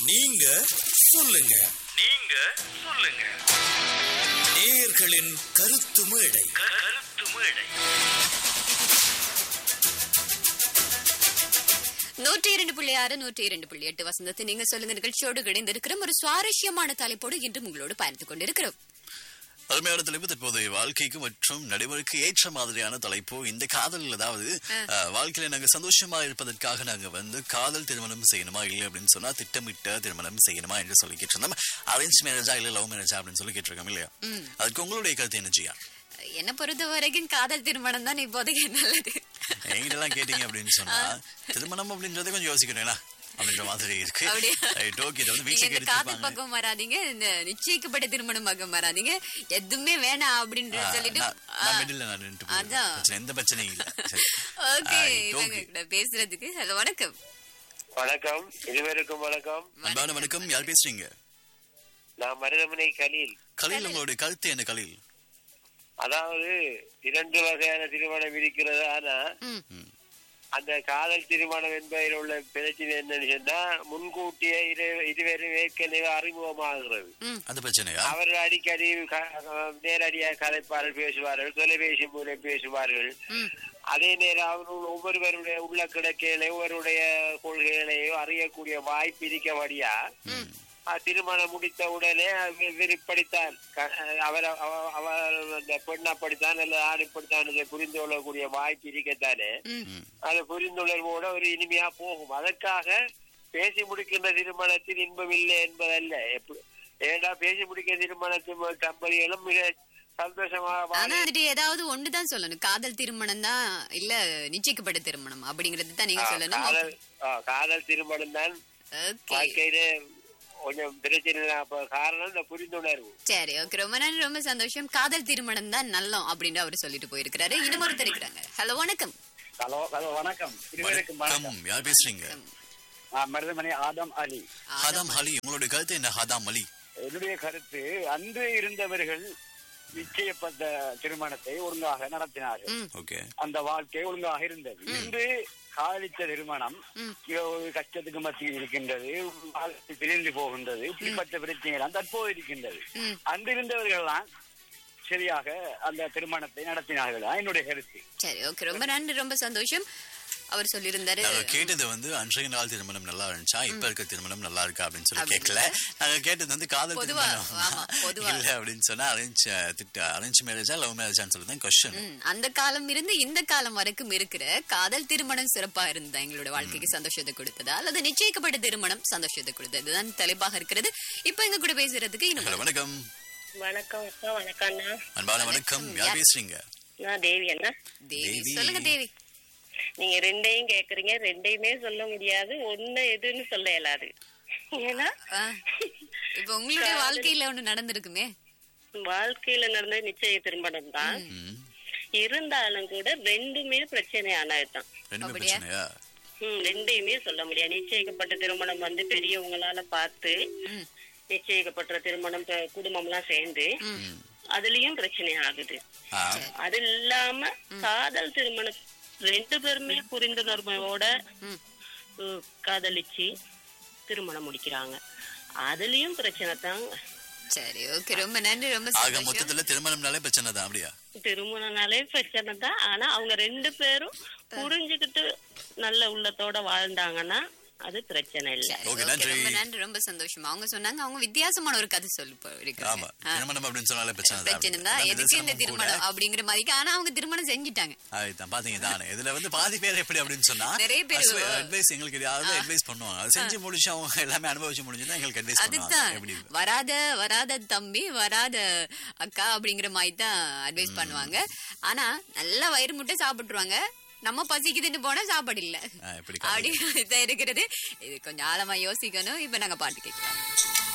நீங்க சொல்லுங்க நீங்க சொல்லுங்க நேயர்களின் கருத்து மேடை கருத்து மேடை நூற்றி இரண்டு புள்ளி ஆறு நூற்றி இரண்டு புள்ளி எட்டு வசந்தத்தை நீங்க சொல்லுங்க நிகழ்ச்சியோடு இணைந்திருக்கிறோம் ஒரு சுவாரஸ்யமான தலைப்போடு இன்று உங்களோடு பயணித்துக் கொண்டிருக்கிறோம் அருமையான தலைப்பு தற்போதைய வாழ்க்கைக்கு மற்றும் நடைமுறைக்கு ஏற்ற மாதிரியான தலைப்பு இந்த காதல் அதாவது அஹ், வாழ்க்கையில நாங்க சந்தோஷமா இருப்பதற்காக நாங்க வந்து காதல் திருமணம் செய்யணுமா இல்லை அப்படின்னு சொன்னா திட்டமிட்ட திருமணம் செய்யணுமா என்று சொல்லி கேட்டிருந்தோம் அரேஞ்ச் மேரேஜா இல்ல லவ் மேரேஜா அப்படின்னு சொல்லி கேட்டிருக்கோம் இல்லையா அதுக்கு உங்களுடைய கருத்து என்ன செய்யா என்ன பொறுத்த வரைக்கும் காதல் திருமணம் தான் இப்போதைக்கு நல்லது எங்கிட்டலாம் கேட்டீங்க அப்படின்னு சொன்னா திருமணம் அப்படின்றத கொஞ்சம் யோசிக்கணும்னா அப்படின்ற மாதிரி இருக்கு அப்படியா? ரைட் ஓகே இதை வந்து நீங்க வீட்டுல இந்த காதல் கேட்டுப்பாங்க பக்கம் வராதீங்க இந்த நிச்சயிக்கப்பட்ட திருமணம் பக்கம் வராதீங்க எதுவுமே வேணாம் அப்படின்னு சொல்லிட்டு நான் மிடில் நான் நின்னுட்டு போயிடுவேன். அதான். பிரச்சனை எந்த பிரச்சனையும் இல்ல சரி. ஓகே ஆ, இவங்க okay. கூட பேசுறதுக்கு ஹலோ வணக்கம் வணக்கம் இருவருக்கும் வணக்கம் அன்பான வணக்கம் யார் பேசுறீங்க நான் மருதமனை கலீல் கலீல் உங்களுடைய கருத்து என்ன கலீல் அதாவது இரண்டு வகையான திருமணம் இருக்கிறது ஆனா ம். அந்த காதல் திருமணம் என்பதில் உள்ள பிரச்சனை என்னன்னு சொன்னா முன்கூட்டியே இரு- இருவரும் ஏற்கனவே அறிமுகமாகிறது அந்த பிரச்சனையா அவர்கள் அடிக்கடி க- நேரடியாக கதைப்பார்கள் பேசுவார்கள் தொலைபேசி மூலம் பேசுவார்கள் அதே நேரம் அவர்கள் ஒவ்வொருவருடைய உள்ள கிடக்கைகளை ஒவ்வொருடைய கொள்கைகளையோ அறியக்கூடிய வாய்ப்பு இருக்கபடியா அஹ் திருமணம் முடித்த உடனே இவர் இப்படித்தான் க- அவர் அவ- அவர் அந்த பெண் அப்படித்தான் அல்லது ஆண் இப்படித்தான் இதை புரிந்து கொள்ளக்கூடிய வாய்ப்பு இருக்கத்தானே அது புரிந்துணர்வோட ஒரு இனிமையா போகும் அதற்காக பேசி முடிக்கின்ற திருமணத்தில் இன்பம் இல்லை என்பதல்ல எப்படி ஏண்டா பேசி முடிக்கிற திருமணத்தின் தம்பதிகளும் மிக சந்தோஷமாக வாழ ஆனா வந்துட்டு ஏதாவது ஒண்ணுதான் சொல்லணும் காதல் திருமணம் தான் இல்ல நிச்சயிக்கப்பட்ட திருமணம் அப்படிங்கறது தான் நீங்க ஆ, சொல்லணும் காதல் ஆ, காதல் திருமணம் தான் ஓகே வாழ்க்கையில கொஞ்சம் பிரச்சனை தான். அப்ப காரணம் இந்த புரிந்துணர்வு சரி ஓகே ரொம்ப நன்றி ரொம்ப சந்தோஷம் காதல் திருமணம் தான் நல்லம் அப்படின்னு அவர் சொல்லிட்டு போயிருக்கிறாரு இன்னும் ஒருத்தர் இருக்கிறாங்க ஹலோ வணக்கம் ஹலோ ஹலோ வணக்கம் இருவருக்கும் வணக்கம் வணக்கம் யார் பேசுறீங்க நான் மருதமணி ஆதம் அலி ஹதாம் அலி உங்களுடைய கருத்து என்ன ஹதாம் அலி என்னுடைய கருத்து அன்று இருந்தவர்கள் நிச்சயப்பட்ட திருமணத்தை ஒழுங்காக நடத்தினார்கள் ஓகே அந்த வாழ்க்கை ஒழுங்காக இருந்தது இன்று காதலித்த திருமணம் மிக ஒரு கஷ்டத்துக்கு மத்தியில் இருக்கின்றது வாழ்க்கை பிரிந்து போகின்றது இப்படிப்பட்ட பிரச்சனைகள் தற்போது இருக்கின்றது அன்று இருந்தவர்கள் தான் சரியாக அந்த திருமணத்தை நடத்தினார்கள் தான் என்னுடைய கருத்து சரி ஓகே ரொம்ப நன்றி ரொம்ப சந்தோஷம் அவர் சொல்லியிருந்தாரு நாங்க கேட்டது வந்து அன்றைய நாள் திருமணம் நல்லா இருந்துச்சா இப்ப இருக்க திருமணம் நல்லா இருக்கா அப்படின்னு சொல்லி கேட்கல நாங்க கேட்டது வந்து காதல் பொதுவா, திருமணம் ஆமா, பொதுவா. இல்ல அப்படின்னு சொன்னா அரேஞ்ச் திட்ட அரேஞ்ச் மேரேஜா லவ் மேரேஜான்னு சொல்லி தான் கொஸ்டின் ம், அந்த காலம் இருந்து இந்த காலம் வரைக்கும் இருக்கிற காதல் திருமணம் சிறப்பா இருந்தா எங்களோட வாழ்க்கைக்கு சந்தோஷத்தை கொடுத்ததா அல்லது நிச்சயிக்கப்பட்ட திருமணம் சந்தோஷத்தை கொடுத்தது இதுதான் தலைப்பாக இருக்கிறது இப்ப எங்க கூட பேசுறதுக்கு இன்னும் ஹலோ வணக்கம் வணக்கம் அக்கா வணக்கம் அண்ணா அன்பான வணக்கம் யார் பேசுறீங்க நான் தேவி அண்ணா தேவி தேவி. சொல்லுங்க தேவி நீங்க ரெண்டையும் கேக்குறீங்க ரெண்டையுமே சொல்ல முடியாது ஒண்ணு எதுன்னு சொல்ல இயலாது ஏன்னா ஆ, இப்ப உங்களுடைய வாழ்க்கையில ஒண்ணு நடந்திருக்குமே வாழ்க்கையில நடந்த நிச்சய திருமணம் தான் இருந்தாலும் கூட ரெண்டுமே பிரச்சனையானதுதான் ரெண்டுமே அப்படியா? பிரச்சனையா ம், ரெண்டையுமே சொல்ல முடியாது நிச்சயிக்கப்பட்ட திருமணம் வந்து பெரியவங்களால பார்த்து நிச்சயிக்கப்பட்ட திருமணம் ப- குடும்பம்லாம் சேர்ந்து அதுலயும் பிரச்சனை ஆகுது ஆ, அது இல்லாம காதல் திருமணம் ரெண்டு பேருமே புரிந்துணர்வோட உம், காதலிச்சு திருமணம் முடிக்கிறாங்க அதுலயும் பிரச்சனை தான் சரி ஓகே ரொம்ப நன்றி ரொம்ப ஆக சந்தோஷம் மொத்தத்துல திருமணம்னாலே பிரச்சனை தான் அப்படியா திருமணம்னாலே பிரச்சனை தான் ஆனா அவங்க ரெண்டு பேரும் புரிஞ்சுக்கிட்டு நல்ல உள்ளத்தோட வாழ்ந்தாங்கன்னா அது பிரச்சனை இல்ல சரி, Okay, okay, நன்றி. ரொம்ப நன்றி ரொம்ப சந்தோஷம் அவங்க சொன்னாங்க அவங்க வித்தியாசமான ஒரு கதை சொல்லி ஆமா போயிருக்காங்க ஆ, திருமணம் அப்படின்னு சொன்னாலே பிரச்சனை தான் பிரச்சனை தான் அதான் எதுக்கு இந்த நிதர்சனமும் கூட. திருமணம் அப்படிங்கிற மாதிரி ஆனா அவங்க திருமணம் செஞ்சுட்டாங்க அதுதான் பாத்தீங்க தானே இதுல வந்து பாதி பேர் எப்படி அப்படின்னு சொன்னா நிறைய பேர் அட்வைஸ் எங்களுக்கு யாராவது அட்வைஸ் பண்ணுவாங்க அதை செஞ்சு முடிச்சு அவங்க எல்லாமே அனுபவிச்சு முடிஞ்சுதான் எங்களுக்கு அட்வைஸ் பண்ணுவாங்க அதுதான் எப்படி வராத வராத தம்பி வராத அக்கா அப்படிங்கிற மாதிரி தான் அட்வைஸ் பண்ணுவாங்க ஆனா நல்லா வயிறு முட்டை சாப்பிட்டுருவாங்க நம்ம பசிக்குதுன்னு போனா சாப்பாடு இல்ல ஆ, எப்படி அப்படி தான் இருக்கிறது இது கொஞ்சம் ஆழமா யோசிக்கணும் இப்ப நாங்க பாட்டு கேட்கலாம்